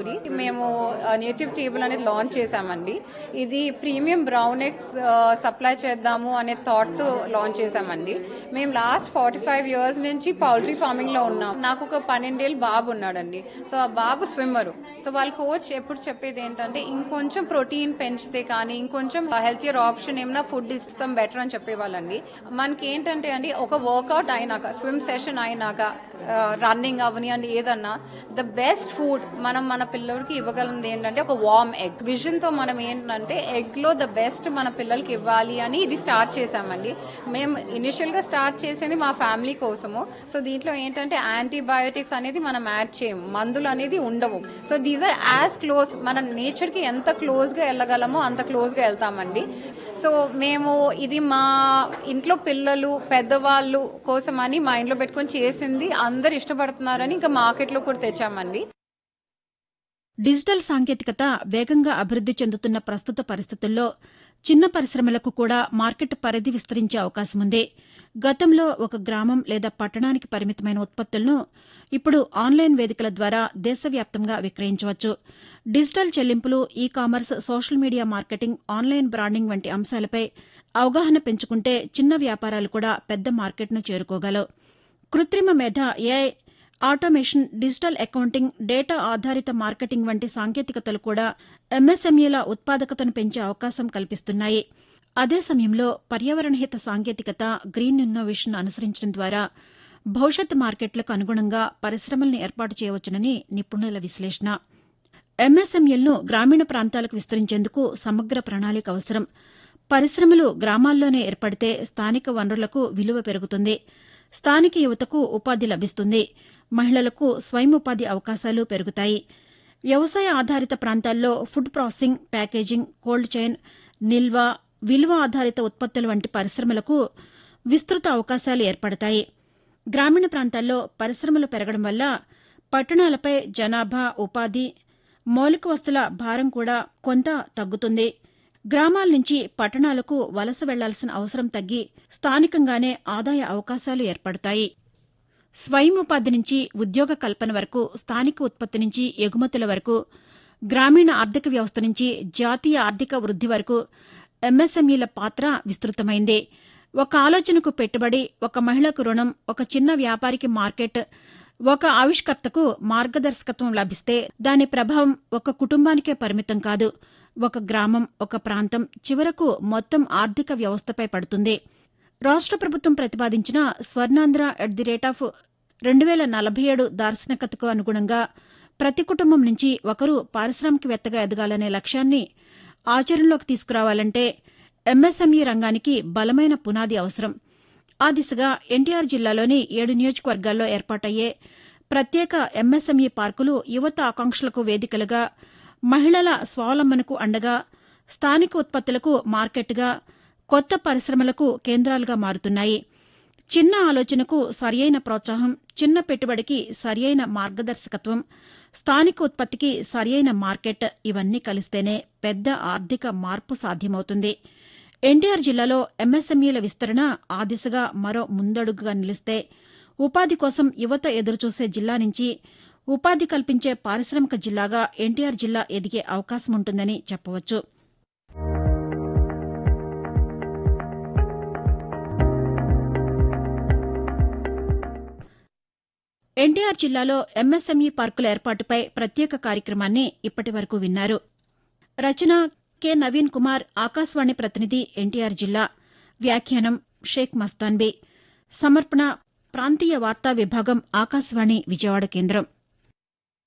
అండి మేము native table అనేది లాంచ్ చేశామండి ఇది ప్రీమియం బ్రౌన్ ఎగ్స్ సప్లై చేద్దాము అనే థాట్తో లాంచ్ చేశామండి మేము లాస్ట్ ఫార్టీ ఫైవ్ ఇయర్స్ నుంచి పౌల్ట్రీ ఫార్మింగ్ లో ఉన్నాం నాకు ఒక పన్నెండేళ్ళు బాబు ఉన్నాడండి సో ఆ బాబు స్విమ్మరు సో వాళ్ళ కోచ్ ఎప్పుడు చెప్పేది ఏంటంటే ఇంకొంచెం ప్రోటీన్ పెంచితే కానీ ఇంకొంచెం హెల్తియర్ ఆప్షన్ ఏమైనా ఫుడ్ ఇస్తాం బెటర్ అని చెప్పేవాళ్ళండి మనకి ఏంటంటే అండి ఒక వర్కౌట్ అయినాక స్విమ్ సెషన్ అయినాక రన్నింగ్ అవని అండి ఏదన్నా ద బెస్ట్ ఫుడ్ మనం మన పిల్లలకి ఇవ్వగలిగింది ఏంటంటే ఒక వార్మ్ ఎగ్ విజన్ తో మనం ఏంటంటే ఎగ్ లో ద బెస్ట్ మన పిల్లలకి ఇవ్వాలి అని ఇది స్టార్ట్ చేసామండి మేము ఇనిషియల్ గా స్టార్ట్ చేసేది మా ఫ్యామిలీ కోసము సో దీంట్లో ఏంటంటే యాంటీబయోటిక్స్ అనేది మనం యాడ్ చేయము మందులు అనేది ఉండవు so these are as close మన నేచర్ కి ఎంత క్లోజ్ గా వెళ్ళగలమో అంత క్లోజ్ గా వెళ్తామండి సో మేము ఇది మా ఇంట్లో పిల్లలు పెద్దవాళ్ళు కోసం అని మా ఇంట్లో పెట్టుకొని చేసింది అందరు ఇష్టపడుతున్నారని ఇంకా మార్కెట్లో కూడా తెచ్చామండి డిజిటల్ సాంకేతికత వేగంగా అభివృద్ది చెందుతున్న ప్రస్తుత పరిస్థితుల్లో చిన్న పరిశ్రమలకు కూడా మార్కెట్ పరిధి విస్తరించే అవకాశం ఉంది గతంలో ఒక గ్రామం లేదా పట్టణానికి పరిమితమైన ఉత్పత్తులను ఇప్పుడు ఆన్లైన్ వేదికల ద్వారా దేశవ్యాప్తంగా విక్రయించవచ్చు డిజిటల్ చెల్లింపులు e-commerce social media marketing online branding వంటి అంశాలపై అవగాహన పెంచుకుంటే చిన్న వ్యాపారాలు కూడా పెద్ద మార్కెట్ను చేరుకోగలవు కృత్రిమ మేధ AI automation digital accounting data ఆధారిత మార్కెటింగ్ వంటి సాంకేతికతలు కూడా ఎంఎస్ఎంఈల ఉత్పాదకతను పెంచే అవకాశం కల్పిస్తున్నాయి అదే సమయంలో పర్యావరణహిత సాంకేతికత గ్రీన్ ఇన్నోవేషన్ అనుసరించడం ద్వారా భవిష్యత్ మార్కెట్లకు అనుగుణంగా పరిశ్రమలను ఏర్పాటు చేయవచ్చునని నిపుణుల విశ్లేషణ ఎంఎస్ఎంఎల్ను గ్రామీణ ప్రాంతాలకు విస్తరించేందుకు సమగ్ర ప్రణాళిక అవసరం పరిశ్రమలు గ్రామాల్లోనే ఏర్పడితే స్థానిక వనరులకు విలువ పెరుగుతుంది స్థానిక యువతకు ఉపాధి లభిస్తుంది మహిళలకు స్వయం ఉపాధి అవకాశాలు పెరుగుతాయి వ్యవసాయ ఆధారిత ప్రాంతాల్లో food processing packaging cold chain నిల్వ విలువ ఆధారిత ఉత్పత్తుల వంటి పరిశ్రమలకు విస్తృత అవకాశాలు ఏర్పడతాయి గ్రామీణ ప్రాంతాల్లో పరిశ్రమలు పెరగడం వల్ల పట్టణాలపై జనాభా ఉపాధి మౌలిక వస్తుల భారం కూడా కొంత తగ్గుతుంది గ్రామాల నుంచి పట్టణాలకు వలస వెళ్లాల్సిన అవసరం తగ్గి స్థానికంగానే ఆదాయ అవకాశాలు ఏర్పడతాయి స్వయం ఉపాధి నుంచి ఉద్యోగ కల్పన వరకు స్థానిక ఉత్పత్తి నుంచి ఎగుమతుల వరకు గ్రామీణ ఆర్థిక వ్యవస్థ నుంచి జాతీయ ఆర్థిక వృద్ది వరకు ఎంఎస్ఎంఈల పాత్ర విస్తృతమైంది ఒక ఆలోచనకు పెట్టుబడి ఒక మహిళకు రుణం ఒక చిన్న వ్యాపారికి మార్కెట్ ఒక ఆవిష్కర్తకు మార్గదర్శకత్వం లభిస్తే దాని ప్రభావం ఒక కుటుంబానికే పరిమితం కాదు ఒక గ్రామం ఒక ప్రాంతం చివరకు మొత్తం ఆర్థిక వ్యవస్థపై పడుతుంది రాష్ట ప్రభుత్వం ప్రతిపాదించిన Swarnandhra at the rate of రెండు వేల నలభై ఏడు దార్శనికతకు అనుగుణంగా ప్రతి కుటుంబం నుంచి ఒకరు పారిశ్రామికవేత్తగా ఎదగాలనే లక్ష్యాన్ని ఆచరణలోకి తీసుకురావాలంటే ఎంఎస్ఎంఈ రంగానికి బలమైన పునాది అవసరం ఆ దిశగా ఎన్టీఆర్ జిల్లాలోని ఏడు నియోజకవర్గాల్లో ఏర్పాటయ్యే ప్రత్యేక ఎంఎస్ఎంఈ పార్కులు యువత ఆకాంక్షలకు వేదికలుగా మహిళల స్వావలంబనకు అండగా స్థానిక ఉత్పత్తులకు మార్కెట్గా కొత్త పరిశ్రమలకు కేంద్రాలుగా మారుతున్నాయి చిన్న ఆలోచనకు సరియైన ప్రోత్సాహం చిన్న పెట్టుబడికి సరియైన మార్గదర్శకత్వం స్థానిక ఉత్పత్తికి సరియైన మార్కెట్ ఇవన్నీ కలిస్తేనే పెద్ద ఆర్థిక మార్పు సాధ్యమవుతుంది ఎన్టీఆర్ జిల్లాలో ఎంఎస్ఎంఈల విస్తరణ ఆ దిశగా మరో ముందడుగుగా నిలిస్తే ఉపాధి కోసం యువత ఎదురుచూసే జిల్లా నుంచి ఉపాధి కల్పించే పారిశ్రామిక జిల్లాగా ఎన్టీఆర్ జిల్లా ఎదిగే అవకాశం ఉంటుందని చెప్పవచ్చు ఎన్టీఆర్ జిల్లాలో ఎంఎస్ఎంఈ పార్కుల ఏర్పాటుపై ప్రత్యేక కార్యక్రమాన్ని ఇప్పటి వరకు విన్నారు రచన కె నవీన్ కుమార్ ఆకాశవాణి ప్రతినిధి ఎన్టీఆర్ జిల్లా వ్యాఖ్యానం షేక్ మస్తాన్బీ సమర్పణ ప్రాంతీయ వార్తా విభాగం ఆకాశవాణి విజయవాడ కేంద్రం